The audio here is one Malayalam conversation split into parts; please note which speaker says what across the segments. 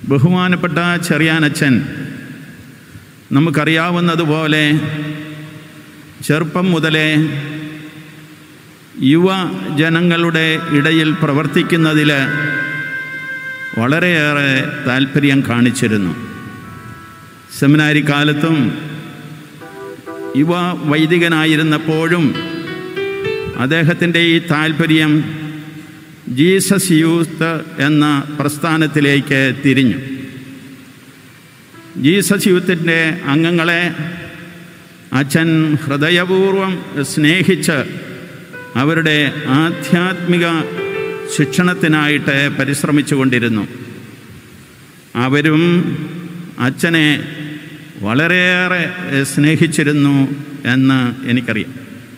Speaker 1: ബഹുമാനപ്പെട്ട ചെറിയാനച്ഛൻ നമുക്കറിയാവുന്നതുപോലെ ചെറുപ്പം മുതലേ യുവജനങ്ങളുടെ ഇടയിൽ പ്രവർത്തിക്കുന്നതിൽ വളരെയേറെ താല്പര്യം കാണിച്ചിരുന്നു സെമിനാരി കാലത്തും യുവ വൈദികനായിരുന്നപ്പോഴും അദ്ദേഹത്തിൻ്റെ ഈ താല്പര്യം ജീസസ് യൂത്ത് എന്ന പ്രസ്ഥാനത്തിലേക്ക് തിരിഞ്ഞു ജീസസ് യൂത്തിൻ്റെ അംഗങ്ങളെ അച്ഛൻ ഹൃദയപൂർവം സ്നേഹിച്ച് അവരുടെ ആധ്യാത്മിക ശിക്ഷണത്തിനായിട്ട് പരിശ്രമിച്ചു കൊണ്ടിരുന്നു അവരും അച്ഛനെ വളരെയേറെ സ്നേഹിച്ചിരുന്നു എന്ന് എനിക്കറിയാം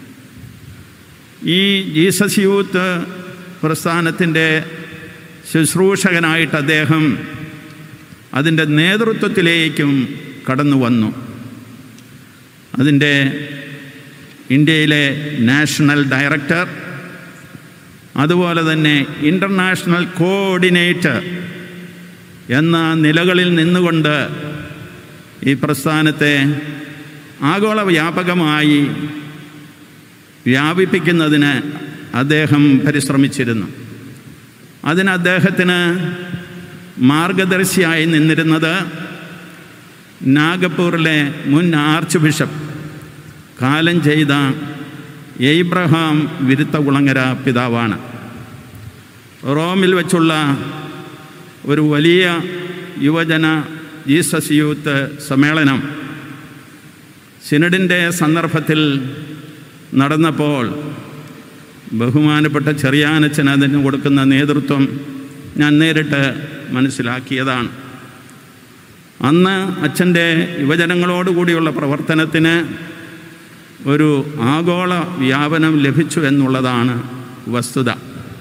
Speaker 1: ഈ ജീസസ് യൂത്ത് പ്രസ്ഥാനത്തിൻ്റെ ശുശ്രൂഷകനായിട്ട് അദ്ദേഹം അതിൻ്റെ നേതൃത്വത്തിലേക്കും കടന്നു വന്നു അതിൻ്റെ ഇന്ത്യയിലെ നാഷണൽ ഡയറക്ടർ അതുപോലെ തന്നെ ഇൻ്റർനാഷണൽ കോർഡിനേറ്റർ എന്ന നിലകളിൽ നിന്നുകൊണ്ട് ഈ പ്രസ്ഥാനത്തെ ആഗോള വ്യാപകമായി വ്യാപിപ്പിക്കുന്നതിന് അദ്ദേഹം പരിശ്രമിച്ചിരുന്നു അതിന് അദ്ദേഹത്തിന് മാർഗദർശിയായി നിന്നിരുന്നത് നാഗപ്പൂറിലെ മുൻ ആർച്ച് ബിഷപ്പ് കാലം ചെയ്ത എബ്രഹാം വിരുത്തകുളങ്ങര പിതാവാണ് റോമിൽ വെച്ചുള്ള ഒരു വലിയ യുവജന ജീസസ് യൂത്ത് സമ്മേളനം സിനഡിൻ്റെ സന്ദർഭത്തിൽ നടന്നപ്പോൾ ബഹുമാനപ്പെട്ട ചെറിയാനച്ഛൻ അതിന് കൊടുക്കുന്ന നേതൃത്വം ഞാൻ നേരിട്ട് മനസ്സിലാക്കിയതാണ് അന്ന് അച്ഛൻ്റെ യുവജനങ്ങളോടുകൂടിയുള്ള പ്രവർത്തനത്തിന് ഒരു ആഗോള വ്യാപനം ലഭിച്ചു എന്നുള്ളതാണ് വസ്തുത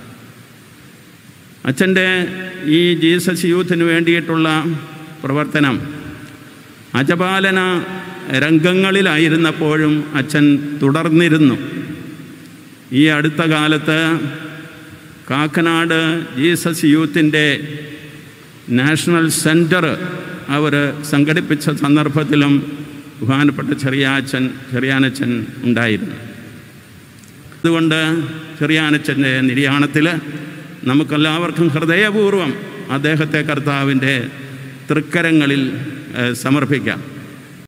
Speaker 1: അച്ഛൻ്റെ ഈ ജീസസ് യൂത്തിന് വേണ്ടിയിട്ടുള്ള പ്രവർത്തനം അജപാലന രംഗങ്ങളിലായിരുന്നപ്പോഴും അച്ഛൻ തുടർന്നിരുന്നു ഈ അടുത്ത കാലത്ത് കാക്കനാട് ജീസസ് യൂത്തിൻ്റെ നാഷണൽ സെൻറ്റർ അവർ സംഘടിപ്പിച്ച സന്ദർഭത്തിലും ബഹുമാനപ്പെട്ട ചെറിയാച്ചൻ ചെറിയാനച്ചൻ ഉണ്ടായിരുന്നു അതുകൊണ്ട് ചെറിയാനച്ചൻ്റെ നിര്യാണത്തിൽ നമുക്കെല്ലാവർക്കും ഹൃദയപൂർവ്വം അദ്ദേഹത്തെ കർത്താവിൻ്റെ തൃക്കരങ്ങളിൽ ഏഹ്, സമർപ്പിക്കാം